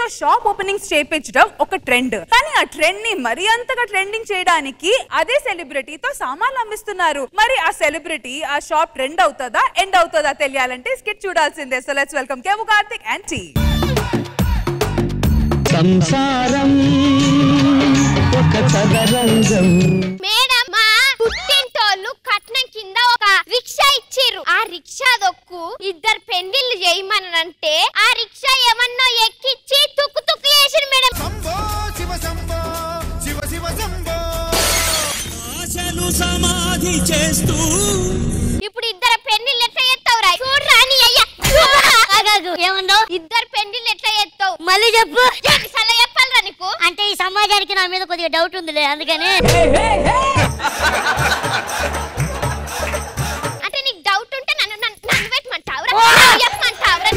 తో shop openings చేయించడం ఒక ట్రెండ్ కానీ ఆ ట్రెండ్ ని మరి అంతగా ట్రెండింగ్ చేయడానికి అదే సెలబ్రిటీతో సామాన్లు అమ్మిస్తున్నారు మరి ఆ సెలబ్రిటీ ఆ షాప్ ట్రెండ్ అవుతుందా ఎండ్ అవుతుందా తెలియాలంటే స్కిట్ చూడాల్సిందే సో లెట్స్ వెల్కమ్ కేము కార్తిక్ అండ్ టీ సంసారం ఒక చదరంగం మేడం మా పుట్టింటోళ్ళు కట్నం కింద ఒక రిక్షా ఇచ్చిర్రు ఆ రిక్షా దొక్కు ఇద్దరు పెండిళ్ళు చేయమనంటే ఆ రిక్షా ఏమన్నా ఎక్కిచ్చి తుక్కు తుక్కు చేసిరు మేడం శంభో శివ శంభో శివ శివ శంభో ఆశలు సమాధి చేస్తూ ఇప్పుడు ఇద్దరు పెండిళ్ళు ఎట్లా చేస్తావురా చూడరా నీ అయ్యా ఏమన్నావు ఇద్దరు పెండిళ్ళు ఎట్లా చేస్తావు మళ్ళీ చెప్పు సల చెప్పాలరా నీకు అంటే ఈ సమాజానికి నా మీద కొద్దిగా డౌట్ ఉందిలే అందుకని అంటే నీకు డౌట్ ఉంటే నన్ను నన్ను నన్ను పెట్టమంటావురా చెప్పమంటావురా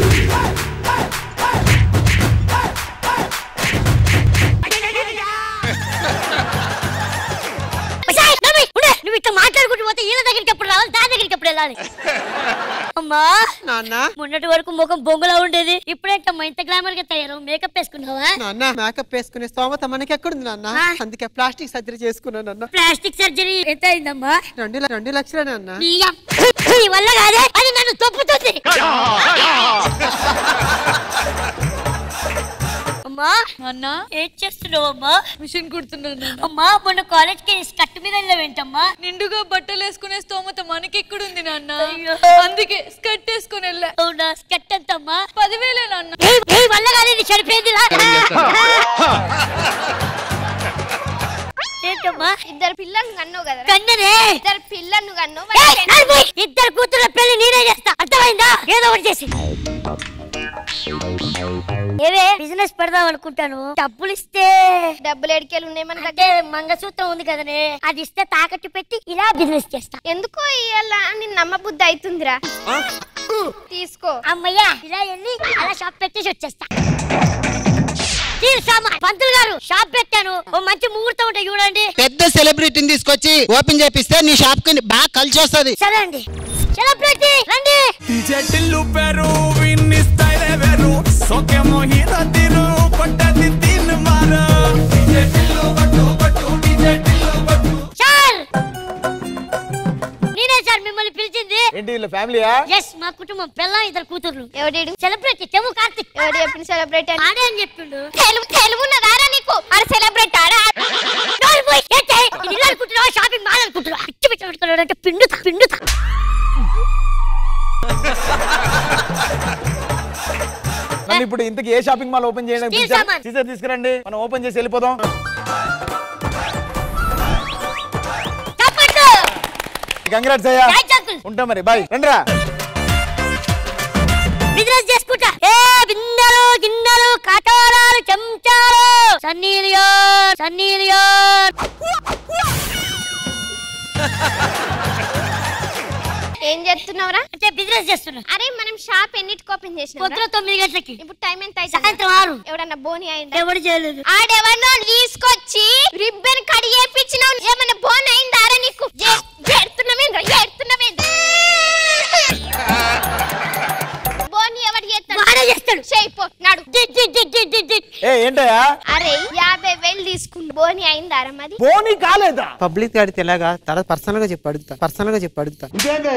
ఒసేయ్, నవ్వి, ఉండు. నువ్వు ఇట్లా మాట్లాడుకుంటూ పోతే వీళ్ళ దగ్గరికి ఎప్పుడు రావాలి దాని దగ్గరికి ఎప్పుడు వెళ్ళాలి అమ్మా నాన్న మొన్నటి వరకు ముఖం బొంగులా ఉండేది ఇప్పుడేంటమ్మా ఇంత గ్లామర్ గా తయారు మేకప్ వేసుకున్నావా నాన్న మేకప్ వేసుకునే స్తోమత మనకి ఎక్కడుంది నాన్న ఆ. అందుకే ప్లాస్టిక్ సర్జరీ చేసుకున్నాను నాన్న ప్లాస్టిక్ సర్జరీ ఎంత అయిందమ్మా రెండు ల- రెండు లక్షలే నాన్న నీ అమ్- నీ వల్ల కాదే అది నన్ను తొప్పుతుంది అమ్మా అన్నా ఏం చేస్తున్నావు అమ్మా మిషన్ కుడుతున్నాను అమ్మా మొన్న కాలేజ్ కి స్కట్ మీద వెళ్ళావేంటమ్మా నిండుగా బట్టలు వేసుకునే స్తోమత మనకెక్కడుంది నాన్న అయ్యో. అందుకే స్కర్ట్ వేసుకుని వెళ్ళా అవునా స్కట్ ఎంత అమ్మా పదివేలే నాన్న ఏయ్, ఏయ్, వల్ల కాదు ఇది సరిపోయింది రా. ఏంటమ్మా ఇద్దరు పిల్లలు కన్నావు కదా కన్ననే ఇద్దరు పిల్లలు కన్నావు ఏయ్, నడుము. ఇద్దరు కూతురు పెళ్లి నేనే చేస్తా అర్థమైందా ఏదో ఒకటి చేసి ఏవే బిజినెస్ పెడదాం అనుకుంటాను డబ్బులు ఇస్తే డబ్బులు ఎడికేలు ఉన్నాయి మన అంటే దగ్గర మంగసూత్రం ఉంది కదనే అది ఇస్తే తాకట్టు పెట్టి ఇలా బిజినెస్ చేస్తా ఎందుకో ఇవాళ నిన్ను నమ్మబుద్ధి అవుతుందిరా తీసుకో అమ్మయ్యా ఇలా వెళ్ళి అలా షాప్ పెట్టేసి వచ్చేస్తా తీరు సామాన్. పంతులు గారు షాప్ పెట్టాను ఓ మంచి ముహూర్తం ఉంటే చూడండి పెద్ద సెలబ్రిటీని తీసుకొచ్చి ఓపెన్ చేపిస్తే నీ షాప్ కి బాగా కలిసి వస్తుంది సరే అండి సెలబ్రిటీ రండి టిల్లు పెరు విన్ని స్టైల్ వేరు సోకేమో హీరో తీరు కొట్టది తిన్ మారు డిజే టిల్లు పట్టు పట్టు డిజే టిల్లు పట్టు సార్ నేనే సార్ మిమ్మల్ని పిలిచింది ఏంటి వీళ్ళ ఫ్యామిలీయా ఎస్ మా కుటుంబం పిల్ల ఇద్దరు కూతుర్లు ఎవడేడు సెలబ్రిటీ తెము కార్తిక్ ఎవడు చెప్పిన సెలబ్రేట్ అని ఆడే అని చెప్పిండు తెలుగు తెలుగు ఉన్నదారా నీకు అది సెలబ్రేట్ ఆడా నోరు పోయి, ఏంటే? ఇది ఇల్లు అనుకుంటున్నావా షాపింగ్ మాల్ అనుకుంటున్నావా పిచ్చి పిచ్చి పెట్టుకున్నాడు అంటే పిండుతా పిండుతా నన్ను ఇప్పుడు ఇంతకి ఏ షాపింగ్ మాల్ ఓపెన్ చేయడానికి Steel పిలిచారు? సామాన్. సీజర్ తీసుకురండి మనం ఓపెన్ చేసి వెళ్ళిపోదాం తప్పట్టు కంగ్రాట్స్ అయ్యా థాంక్స్ అంకుల్ ఉంటా మరి బాయ్ రండిరా బిజినెస్ చేసుకుంటా ఏ బిందెలు గిన్నెలు కటోరాలు చెంచాలు సన్నీ లియోన్ సన్నీ లియోన్ ఏం చేస్తున్నావురా అంటే బిజినెస్ చేస్తున్నా అరే మనం షాప్ ఎన్నిటికి ఓపెన్ చేసినాం పొద్దున తొమ్మిది గంటలకి ఇప్పుడు టైం ఎంత సాయంత్రం అవుతుంది ఆరు ఎవడన్నా బోని అయిందా ఎవరు చేయలేదు ఆడెవరినో తీసుకొచ్చి రిబ్బన్ కడి చేపించినావు ఏమన్నా బోన్ అయిందారా నీకు ఏ- ఏడుతున్నావేంద్రా ఏడుతున్నావేంద్రా బోని ఎవడు చేస్తాడు వాడే చేస్తాడు చేయిపో నడు డి- డి- డి- డి- డి- డి. ఏ ఏంటయ్యా అరే యాభై వేలు తీసుకుని బోని అయిందారా మరి బోని కాలేదా పబ్లిక్ గాడితే ఎలాగా తర్వాత పర్సనల్ గా చెప్పి అడుగుతా పర్సనల్ గా చెప్పి అడుగుతా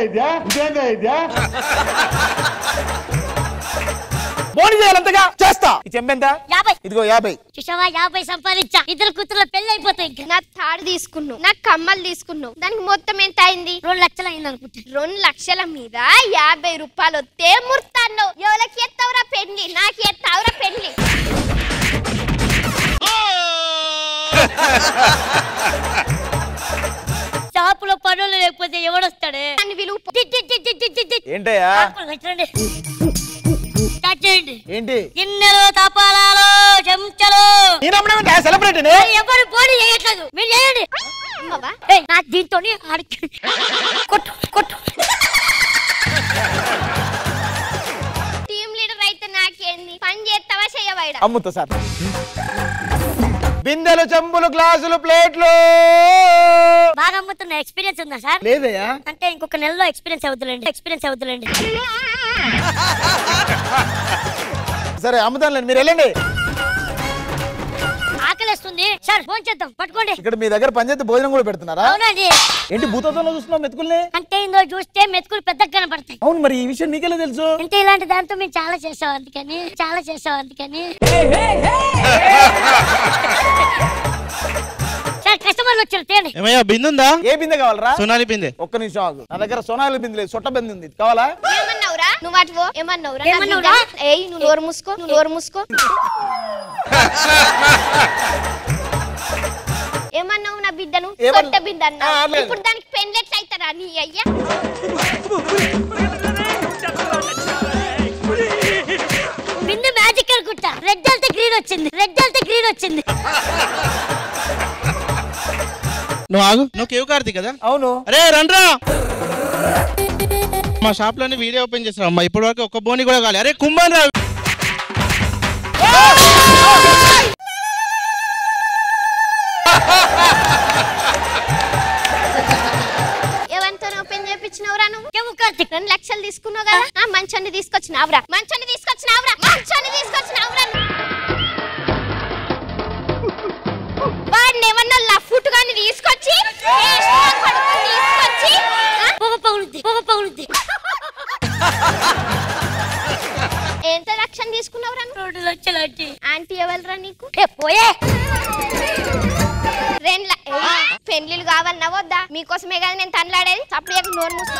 బోని చేయాలంతగా చేస్తా ఈ చెంపెంత యాభై ఇదిగో యాభై చూసావా యాభై సంపాదించా ఇద్దరు కూతుర్ల పెళ్లి అయిపోతాయి ఇంకా నా తాడు తీసుకున్నావు నా కమ్మలు తీసుకున్నావు దానికి మొత్తం ఎంత అయింది రెండు లక్షలు అయింది అనుకుంటా రెండు లక్షల మీద యాభై రూపాయలు వస్తే ముర్తాను ఎవరికి ఎత్తావురా పెళ్లి నాకు ఎత్తావురా పెళ్లి షాపులో పనులు లేకపోతే ఎవడొస్తాడే నన్ను విలువ డి- డి- డి- డి- డి- డి- డి. ఏంటయ్యా ఆకులు పెట్టండి. స్టార్ట్ చేయండి ఏంటి గిన్నెలు తపాలాలు చెంచలు నేనమ్మా సెలబ్రిటీని మరి ఎవరు పోనీ చేయట్లేదు మీరు చేయండి అమ్మవా ఏయ్, నా దీంతో కొట్టు కొట్టు టీమ్ లీడర్ అయితే నాకేంది పని చేస్తావా చెయ్యవాడ అమ్ముతా సార్ బిందెలు చెంబులు గ్లాసులు ప్లేట్లు బాగా అమ్ముతున్న ఎక్స్పీరియన్స్ ఉందా సార్ లేదయ్యా అంటే ఇంకొక నెలలో ఎక్స్పీరియన్స్ అవుతులేండి ఎక్స్పీరియన్స్ అవుతులేండి సరే అమ్ముతానులేండి మీరు వెళ్ళండి ఆకలిస్తుంది సార్ ఫోన్ చేద్దాం పట్టుకోండి ఇక్కడ మీ దగ్గర పంచాయతీ భోజనం కూడా పెడుతున్నారా అవునండి ఏంటి భూతత్వంలో చూస్తున్నావు మెతుకుల్ని అంటే ఇందో చూస్తే మెతుకులు పెద్దగా కనపడతాయి అవును మరి ఈ విషయం నీకెలా తెలుసు అంటే ఇలాంటి దాంతో మేము చాలా చేసాం అందుకని చాలా చేసాం అందుకని సార్ కస్టమర్లు వచ్చారు తేండి ఏమయ్యా బిందు ఉందా ఏ బిందె కావాలరా సోనాలి బిందె ఒక్క నిమిషం ఆగు నా దగ్గర సోనాలి బిందె లేదు సొట్ట బిందె ఉంది కావాలా ఏమన్నావురా నువ్వు అటువో ఏమన్నావురా నా ఏమన్నావురా? బిడ్డ? ఏయ్ నువ్వు నోరు మూసుకో నువ్వు నోరు మూసుకో ఏమన్నావు నా బిడ్డను ఏమన్నా- సొట్ట బిడ్డ అన్నావు. ఆ, లేదు. ఇప్పుడు దానికి పెండ్లెట్లు అవుతారా నీ అయ్యా బిందు మ్యాజిక్ అనుకుంటా రెడ్ వెళ్తే గ్రీన్ వచ్చింది రెడ్ వెళ్తే గ్రీన్ వచ్చింది నువ్వు ఆగు నువ్వు కేవ్ కార్తీ కదా అవును అరే రండ్రా మా షాప్ లోని వీడియో ఓపెన్ చేస్తాం అమ్మా ఇప్పటి వరకు ఒక్క బోని కూడా కావాలి అరే కుంభన్ రా ఏవంతో ఓపెన్ చేపించినవురా నువ్వు కేవు కార్తిక్ రెండు లక్షలు తీసుకున్నావు కదా ఆ మంచాన్ని తీసుకొచ్చినావురా మంచాన్ని తీసుకొచ్చినావురా మంచాన్ని తీసుకొచ్చినావురా వాడిని ఏమన్నా లఫుట్ గాని తీసుకొచ్చి వేసుకొని పడుకొని తీసుకొచ్చి ఆ? పొగ పగులుద్ది పొగ పగులుద్ది ఎంత లక్షం తీసుకున్నావురా నువ్వు? రెండు లక్షలు అంటే ఆంటీ ఎవరురా నీకు ఏ, పోయే రెండు ల- ఏయ్, పెండ్లిలు కావాలన్నా వద్దా మీకోసమే కదా నేను తనలాడేది అప్పుడు నోరు మూసుకో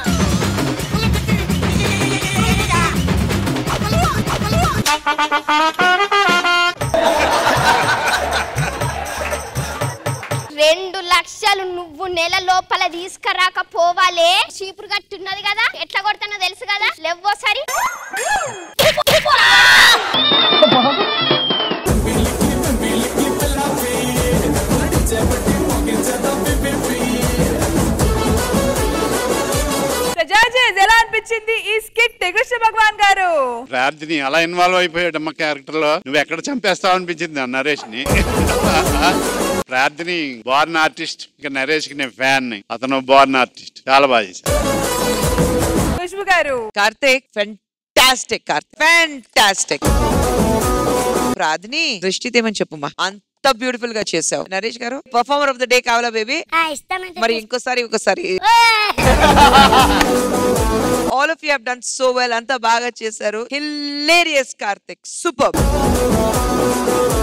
రెండు లక్షలు నువ్వు నెల లోపల తీసుకురాకపోవాలే చీపురు కట్టున్నది కదా ఎట్లా కొడతానో తెలుసు కదా లేవోసారి జడ్జెస్ ఎలా అనిపించింది ఈ స్కిట్ కృష్ణ భగవాన్ గారు ప్రార్థని అలా ఇన్వాల్వ్ అయిపోయాడమ్మ క్యారెక్టర్ లో నువ్వు ఎక్కడ చంపేస్తావు అనిపించింది ఆ నరేష్ ని ప్రార్థని బార్న్ ఆర్టిస్ట్ ఇంకా నరేష్ కి నేను ఫ్యాన్ ని అతను బార్న్ ఆర్టిస్ట్ చాలా బాగా చేశాడు ఖుష్బు గారు కార్తీక్ ఫెంటాస్టిక్ కార్తీక్ ఫెంటాస్టిక్ ప్రార్థని దృష్టి తేమని చెప్పుమా అంత బ్యూటిఫుల్ గా చేసావు నరేష్ గారు పర్ఫార్మర్ ఆఫ్ ద డే కావాలా బేబీ ఆ, ఇస్తానంటే మరి ఇంకోసారి ఇంకోసారి all of you have done so well అంతా బాగా చేశారు హిల్లేరియస్ కార్తిక్ సూపర్